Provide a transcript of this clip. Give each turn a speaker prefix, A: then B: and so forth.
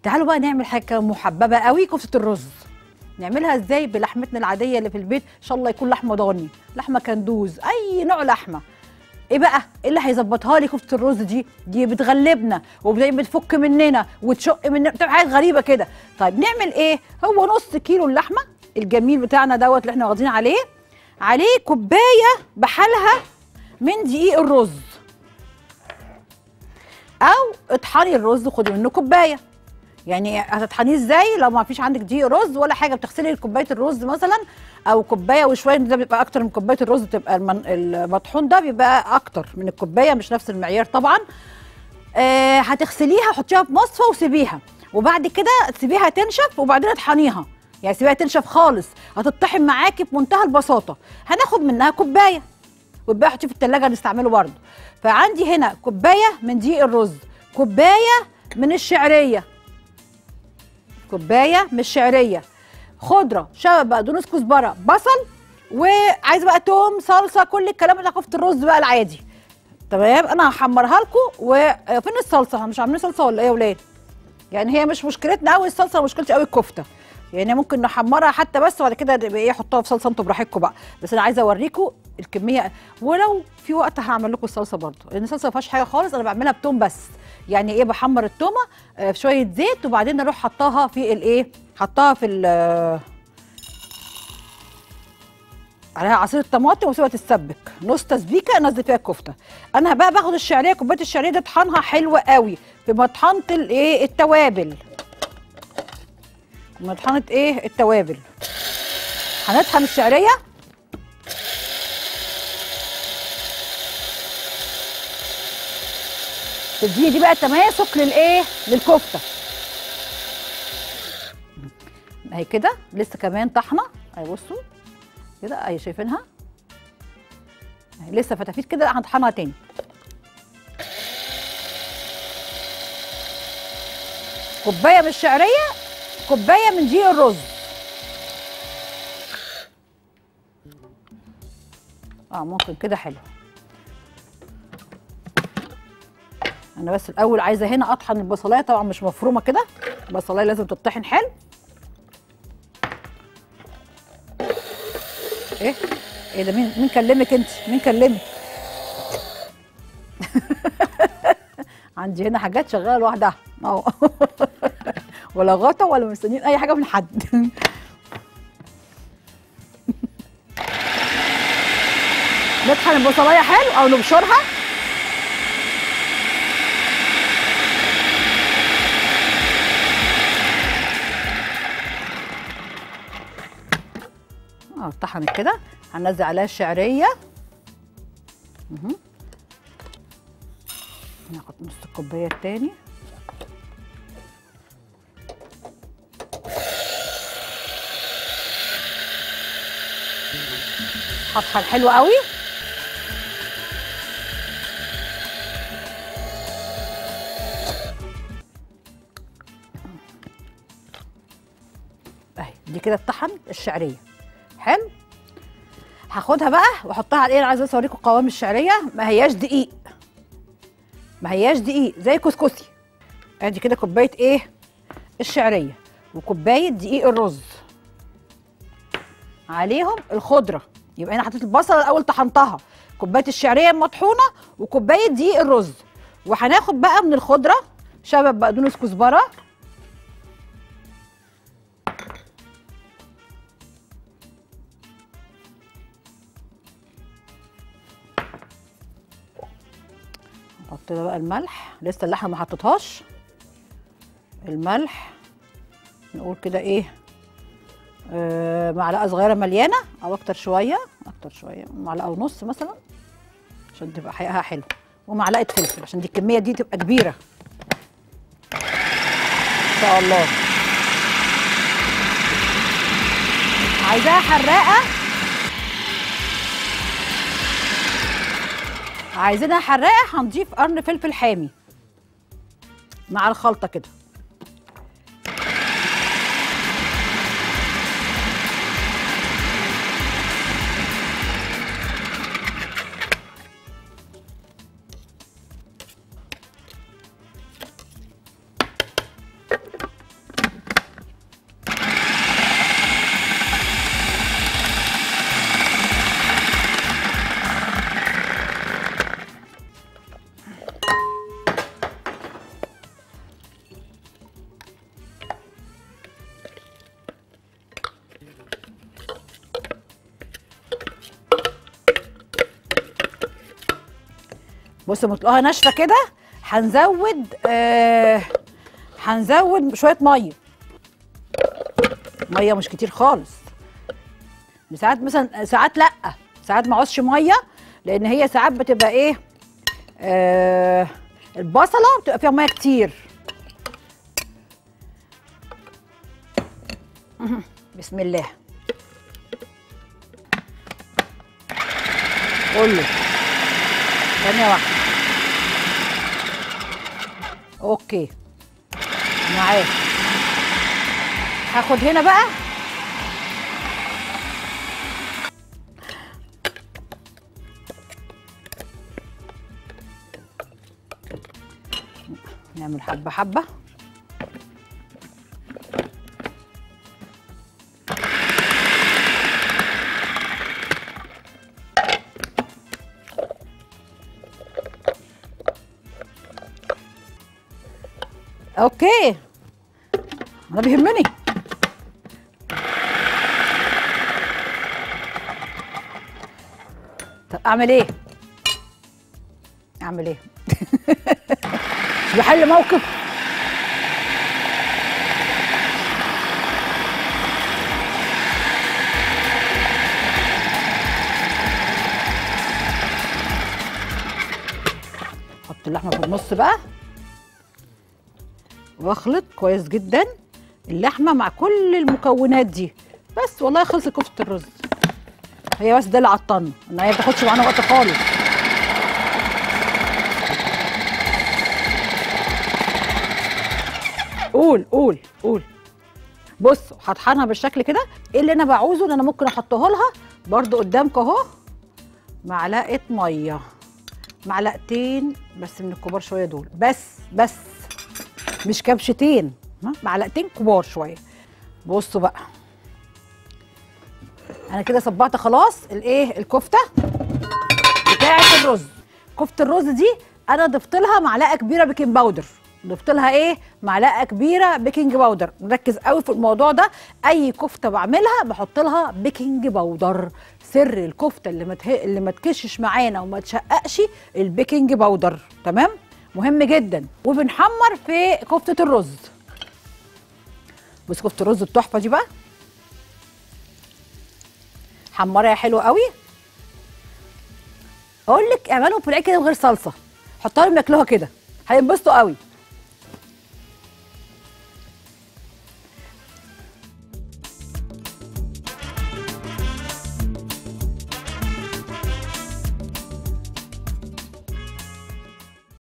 A: تعالوا بقى نعمل حاجه محببه قوي كفته الرز نعملها ازاي بلحمتنا العاديه اللي في البيت ان شاء الله يكون لحمه ضاني لحمه كندوز اي نوع لحمه ايه بقى ايه اللي هيظبطها لي كفته الرز دي دي بتغلبنا وبتفك بتفك مننا وتشق مننا بتعمل حاجات غريبه كده طيب نعمل ايه هو نص كيلو اللحمه الجميل بتاعنا دوت اللي احنا واخدين عليه عليه كوبايه بحالها من دقيق الرز او اطحني الرز خدي منه كوبايه يعني هتطحنيه ازاي لو ما فيش عندك دقيق رز ولا حاجه بتغسلي كوبايه الرز مثلا او كوبايه وشويه ده بيبقى اكتر من كوبايه الرز بتبقى المن... المطحون ده بيبقى اكتر من الكوبايه مش نفس المعيار طبعا آه هتغسليها حطيها في مصفى وسيبيها وبعد كده تسيبيها تنشف وبعدين اطحنيها يعني سيبيها تنشف خالص هتطحن معاكي بمنتهى البساطه هناخد منها كوبايه والباقي حطيه في التلاجة نستعمله برضه فعندي هنا كوبايه من دقيق الرز كوبايه من الشعريه كوبايه من الشعريه خضره شبت بقدونس كزبره بصل وعايزه بقى توم صلصه كل الكلام بتاع كفته الرز بقى العادي تمام انا هحمرها لكم وفين الصلصه احنا مش عاملين صلصه ولا ايه يا ولاد يعني هي مش مشكلتنا قوي الصلصه مشكلتي قوي الكفته يعني ممكن نحمرها حتى بس وبعد كده نبقى ايه حطوها في صلصه انتوا براحتكم بقى بس انا عايزه اوريكم الكميه ولو في وقت هعمل لكم الصلصه برضه لان الصلصه ما فيهاش حاجه خالص انا بعملها بتوم بس يعني ايه بحمر التومه آه، في شويه زيت وبعدين اروح حطاها في الايه حطاها في ال عليها عصير الطماطم وسيبها تتسبك نص تسبيكه انزل فيها الكفته انا بقى باخد الشعريه كوبايه الشعريه دي اطحنها حلوه قوي في مطحنه الايه التوابل مطحنه ايه التوابل هنطحن الشعريه تديني دي بقى تماسك للايه للكفته اهي كده لسه كمان طحنه اهي بصوا كده اهي شايفينها اهي لسه فتافيت كده هنطحنها تاني كوبايه من الشعريه كوبايه من دقيق الرز اه ممكن كده حلو انا بس الاول عايزه هنا اطحن البصلايه طبعا مش مفرومه كده البصلايه لازم تطحن حلو ايه ايه ده مين مين كلمك انت مين كلمك عندي هنا حاجات شغاله لوحدها اهو ولا غطا ولا مستنيين اي حاجه من حد نطحن البصلايه حلو او نبشرها اه اتطحنت كده هننزل عليها الشعريه مهم. ناخد نص الكوبايه التاني هطحن حلو قوي اهي دي كده اتطحن الشعريه حلو هاخدها بقى واحطها على ايه انا عايزه اوريكم قوام الشعريه ما هياش دقيق ما هياش دقيق زي كسكسي ادي كده كوبايه ايه الشعريه وكوبايه دقيق الرز عليهم الخضره يبقى انا حطيت البصله الاول طحنتها كوبايه الشعريه المطحونه وكوبايه دقيق الرز وهناخد بقى من الخضره شبت بقدونس كزبره نحط ده بقى الملح لسه اللحمه ما حطيتهاش الملح نقول كده ايه آه معلقه صغيره مليانه او اكتر شويه اكتر شويه معلقه ونص مثلا عشان تبقى حقيقها حلو ومعلقه فلفل عشان دي الكميه دي تبقى كبيره ان شاء الله عايزاها حراقه عايزينها حراقه هنضيف قرن فلفل حامي مع الخلطه كده بصوا لما تلاقوها ناشفه كده هنزود آه هنزود شويه ميه ميه مش كتير خالص ساعات مثلا ساعات لا ساعات ما عوزش ميه لان هي ساعات بتبقى ايه آه البصله بتبقى فيها ميه كتير بسم الله قول له ثانية واحدة اوكي معاك هاخد هنا بقى نعمل حبة حبة اوكي انا بيهمني طب اعمل ايه اعمل ايه مش بحل موقف حط اللحمه في النص بقى واخلط كويس جدا اللحمه مع كل المكونات دي بس والله خلصت كفته الرز هي بس ده اللي عطلنا ان هي ما بتاخدش معانا وقت خالص قول قول قول بصوا هطحنها بالشكل كده ايه اللي انا بعوزه ان انا ممكن احطه لها برضو قدامك اهو معلقه ميه معلقتين بس من الكبار شويه دول بس بس مش كبشتين ها؟ معلقتين كبار شويه بصوا بقى انا كده صبعت خلاص الايه الكفته بتاعه الرز كفته الرز دي انا ضفت لها معلقه كبيره بيكنج باودر ضفت لها ايه معلقه كبيره بيكنج باودر نركز قوي في الموضوع ده اي كفته بعملها بحط لها بيكنج باودر سر الكفته اللي ما مته... اللي ما تكشش معانا وما تشققش البيكنج باودر تمام مهم جدا وبنحمر في كفته الرز بص كفته الرز التحفه دي بقى حمرها حلو قوي اقول لك اعملهم في العيد كده من غير صلصه حطها لهم ياكلوها كده هينبسطوا قوي